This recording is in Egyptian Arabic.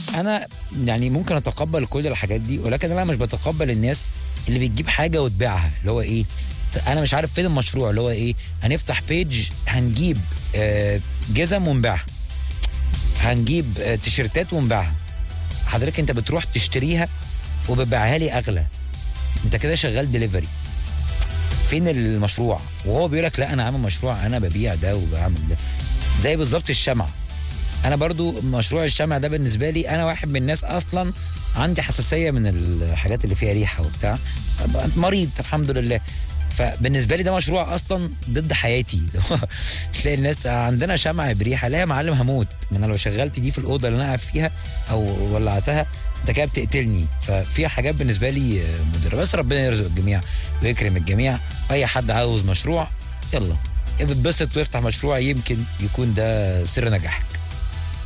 انا يعني ممكن اتقبل كل الحاجات دي ولكن انا مش بتقبل الناس اللي بتجيب حاجه وتبيعها اللي هو ايه انا مش عارف فين المشروع اللي هو ايه هنفتح بيج هنجيب آه، جزم ونبيعها هنجيب آه، تيشيرتات ونبيعها حضرتك انت بتروح تشتريها وبتبيعها لي اغلى انت كده شغال دليفري فين المشروع وهو بيقول لك لا انا عامل مشروع انا ببيع ده وبعمل ده زي بالظبط الشمع انا برضو مشروع الشمع ده بالنسبه لي انا واحد من الناس اصلا عندي حساسيه من الحاجات اللي فيها ريحه وبتاع مريض الحمد لله فبالنسبه لي ده مشروع اصلا ضد حياتي تلاقي الناس عندنا شمع بريحه لا يا معلم هموت ما انا لو شغلت دي في الاوضه اللي انا قاعد فيها او ولعتها انت كده بتقتلني ففي حاجات بالنسبه لي مضره بس ربنا يرزق الجميع ويكرم الجميع اي حد عاوز مشروع يلا اتبسط وافتح مشروع يمكن يكون ده سر نجاحك